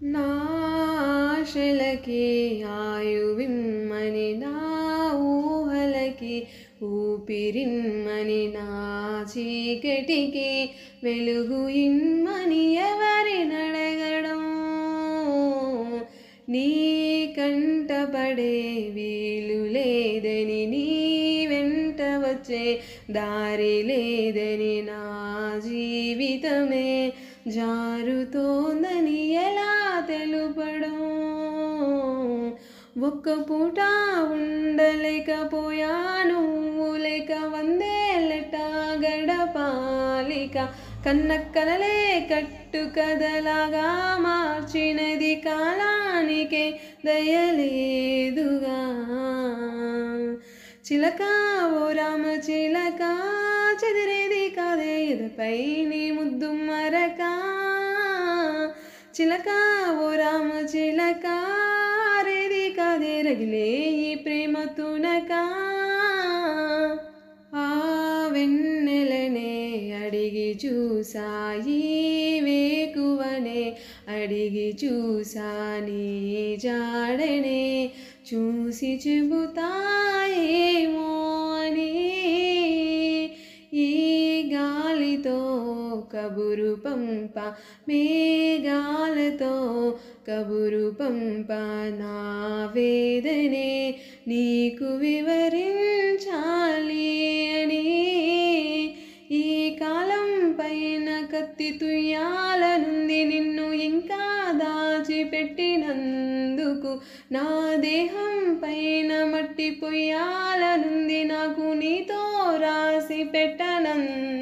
నాశలకి ఆయువిమ్మని నా ఊహలకి ఊపిరిమ్మని నా చీకటికి వెలుగు ఇమ్మని ఎవరి నడగడం నీ కంటపడే వీలు లేదని నీ వెంట వచ్చే దారి లేదని నా జీవితమే జారుతోందని ఎలా తెలుపడం ఒక్క పూట ఉండలేకపోయాను లేక వందేళ్ళట గడపాలిక కన్న కలలే కట్టు కదలాగా మార్చినది కాలానికే దయలేదుగా చిలక ఓ రామ చిలక చెదిరేది కాదే ఎదపై నీ ముద్దు మరక చిలక ఓ రామ చిలక రేది కాదే రగిలే ఈ ప్రేమ తునక ఆ వెన్నెలనే అడిగి చూసాయి వేకువనే అడిగి చూసా నీ జాడనే చూసి చెబుతాయేమో అని ఈ గాలితో కబురు పంప మేఘాలతో కబురు పంప నా వేదనే నీకు వివరించాలి అని ఈ కాలం పైన కత్తి తుయ్యాలనుంది నిన్ను ఇంకా దాచిపెట్టినందుకు నా దేహం పైన మట్టి పొయ్యాలనుంది నాకు నీతో రాసి పెట్టనందుకు